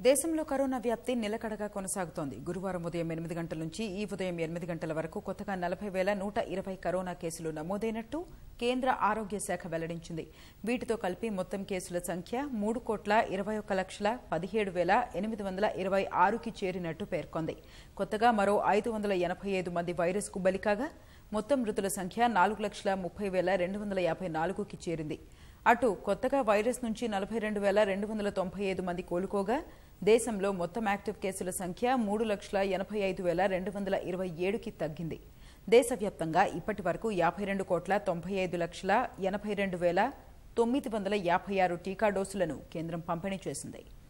దేశంలో కరోనా వ్యాప్తి నిలకడగా కొనసాగుతోంది గురువారం ఉదయం ఎనిమిది గంటల నుంచి ఈ ఉదయం ఎనిమిది గంటల వరకు కొత్తగా నలభై వేల నూట ఇరవై కరోనా కేసులు నమోదైనట్టు కేంద్ర ఆరోగ్య శాఖ వెల్లడించింది వీటితో కలిపి మొత్తం కేసుల సంఖ్య మూడు కోట్ల ఇరవై ఒక్క లక్షల పదిహేడు వేల ఎనిమిది వందల ఇరవై ఆరుకి చేరినట్టు పేర్కొంది కొత్తగా మరో ఐదు వందల ఎనభై ఐదు మంది వైరస్కు బలికాగా మొత్తం మృతుల సంఖ్య నాలుగు లక్షల ముప్పై వేల రెండు వందల యాభై నాలుగుకి చేరింది అటు కొత్తగా వైరస్ నుంచి నలభై రెండు వేల రెండు వందల తొంభై ఐదు మంది కోలుకోగా దేశంలో మొత్తం యాక్టివ్ కేసుల సంఖ్య మూడు లక్షల ఎనభై ఐదు వేల రెండు వందల ఇరవై ఏడుకి తగ్గింది దేశవ్యాప్తంగా ఇప్పటి వరకు యాభై రెండు కోట్ల తొంభై ఐదు లక్షల ఎనభై రెండు వేల తొమ్మిది వందల యాభై ఆరు టీకా డోసులను కేంద్రం పంపిణీ చేసింది